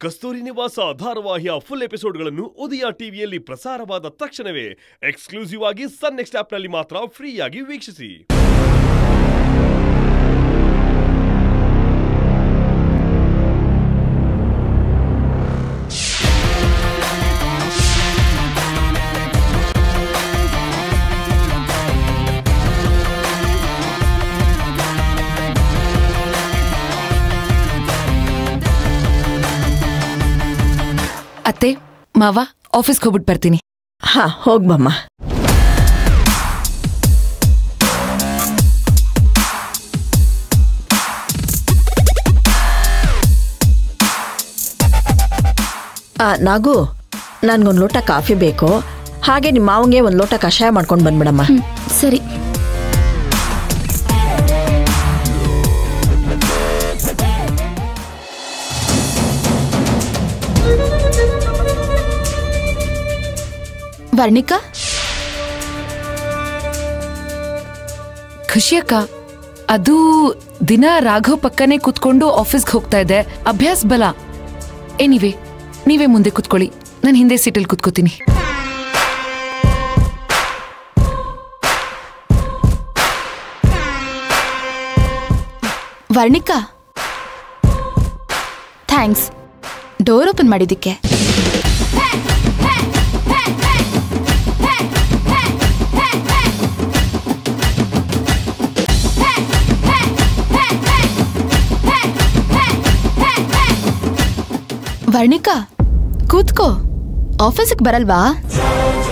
ಕಸ್ತೂರಿ ನಿವಾಸ ಧಾರಾವಾಹಿಯ ಫುಲ್ ಎಪಿಸೋಡ್ಗಳನ್ನು ಉದಯ ಟಿವಿಯಲ್ಲಿ ಪ್ರಸಾರವಾದ ತಕ್ಷಣವೇ ಎಕ್ಸ್ಕ್ಲೂಸಿವ್ ಆಗಿ ಸನ್ ನೆಕ್ಸ್ಟ್ ಆಪ್ನಲ್ಲಿ ಮಾತ್ರ ಫ್ರೀಯಾಗಿ ವೀಕ್ಷಿಸಿ ಅತ್ತೆ ಮಾವ ಆಫೀಸ್ಗೆ ಹೋಗ್ಬಿಟ್ಟು ಬರ್ತೀನಿ ಹಾ ಹೋಗ್ಬಮ್ಮ ಆ, ನಾಗು ನನ್ಗೊಂದು ಲೋಟ ಕಾಫಿ ಬೇಕು ಹಾಗೆ ನಿಮ್ಮ ಮಾವಂಗೆ ಒಂದು ಲೋಟ ಕಷಾಯ ಮಾಡ್ಕೊಂಡು ಬಂದ್ಬಿಡಮ್ಮ ಸರಿ ವರ್ಣಿಕಾ ಖುಷಿ ಅಕ್ಕ ಅದು ದಿನ ರಾಘವ್ ಪಕ್ಕನೆ ಕುತ್ಕೊಂಡು ಆಫೀಸ್ಗೆ ಹೋಗ್ತಾ ಇದೆ ಅಭ್ಯಾಸ ಬಲ ಎನಿವೆ ನೀವೇ ಮುಂದೆ ಕುತ್ಕೊಳ್ಳಿ ನಾನು ಹಿಂದೆ ಸೀಟಲ್ಲಿ ಕುತ್ಕೋತೀನಿ ವರ್ಣಿಕಾ ಥ್ಯಾಂಕ್ಸ್ ಡೋರ್ ಓಪನ್ ಮಾಡಿದ್ದಕ್ಕೆ ವರ್ಣಿಕಾ ಕೂತ್ಕೋ ಆಫೀಸಿಗೆ ಬರಲ್ವಾ